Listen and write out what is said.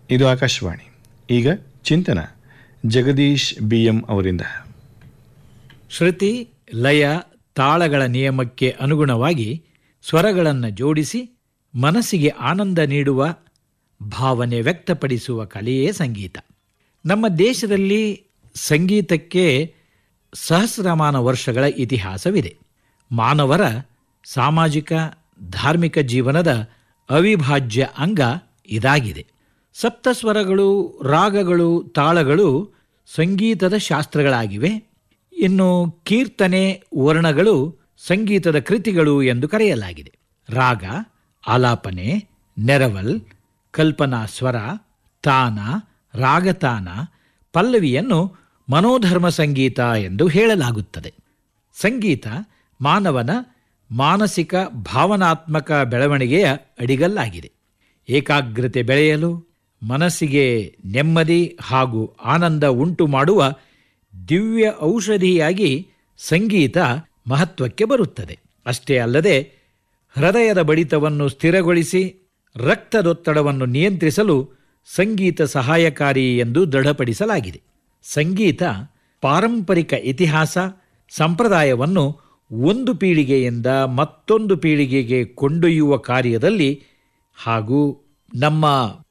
ಇದು ಆಕಾಶವಾಣಿ ಈಗ ಚಿಂತನ ಜಗದೀಶ್ ಬಿ ಎಂ ಅವರಿಂದ ಶ್ರುತಿ ಲಯ ತಾಳಗಳ ನಿಯಮಕ್ಕೆ ಅನುಗುಣವಾಗಿ ಸ್ವರಗಳನ್ನು ಜೋಡಿಸಿ ಮನಸ್ಸಿಗೆ ಆನಂದ ನೀಡುವ ಭಾವನೆ ವ್ಯಕ್ತಪಡಿಸುವ ಕಲೆಯೇ ಸಂಗೀತ ನಮ್ಮ ದೇಶದಲ್ಲಿ ಸಂಗೀತಕ್ಕೆ ಸಹಸ್ರಮಾನ ವರ್ಷಗಳ ಇತಿಹಾಸವಿದೆ ಮಾನವರ ಸಾಮಾಜಿಕ ಧಾರ್ಮಿಕ ಜೀವನದ ಅವಿಭಾಜ್ಯ ಅಂಗ ಇದಾಗಿದೆ ಸಪ್ತಸ್ವರಗಳು ರಾಗಗಳು ತಾಳಗಳು ಸಂಗೀತದ ಶಾಸ್ತ್ರಗಳಾಗಿವೆ ಇನ್ನು ಕೀರ್ತನೆ ವರ್ಣಗಳು ಸಂಗೀತದ ಕೃತಿಗಳು ಎಂದು ಕರೆಯಲಾಗಿದೆ ರಾಗ ಆಲಾಪನೆ ನೆರವಲ್ ಕಲ್ಪನಾ ಸ್ವರ ತಾನ ರಾಗತಾನ ಪಲ್ಲವಿಯನ್ನು ಮನೋಧರ್ಮ ಸಂಗೀತ ಎಂದು ಹೇಳಲಾಗುತ್ತದೆ ಸಂಗೀತ ಮಾನವನ ಮಾನಸಿಕ ಭಾವನಾತ್ಮಕ ಬೆಳವಣಿಗೆಯ ಅಡಿಗಲ್ಲಾಗಿದೆ ಏಕಾಗ್ರತೆ ಬೆಳೆಯಲು ಮನಸ್ಸಿಗೆ ನೆಮ್ಮದಿ ಹಾಗೂ ಆನಂದ ಉಂಟು ಮಾಡುವ ದಿವ್ಯ ಔಷಧಿಯಾಗಿ ಸಂಗೀತ ಮಹತ್ವಕ್ಕೆ ಬರುತ್ತದೆ ಅಷ್ಟೇ ಅಲ್ಲದೆ ಹೃದಯದ ಬಡಿತವನ್ನು ಸ್ಥಿರಗೊಳಿಸಿ ರಕ್ತದೊತ್ತಡವನ್ನು ನಿಯಂತ್ರಿಸಲು ಸಂಗೀತ ಸಹಾಯಕಾರಿ ಎಂದು ದೃಢಪಡಿಸಲಾಗಿದೆ ಸಂಗೀತ ಪಾರಂಪರಿಕ ಇತಿಹಾಸ ಸಂಪ್ರದಾಯವನ್ನು ಒಂದು ಪೀಳಿಗೆಯಿಂದ ಮತ್ತೊಂದು ಪೀಳಿಗೆಗೆ ಕೊಂಡೊಯ್ಯುವ ಕಾರ್ಯದಲ್ಲಿ ಹಾಗೂ ನಮ್ಮ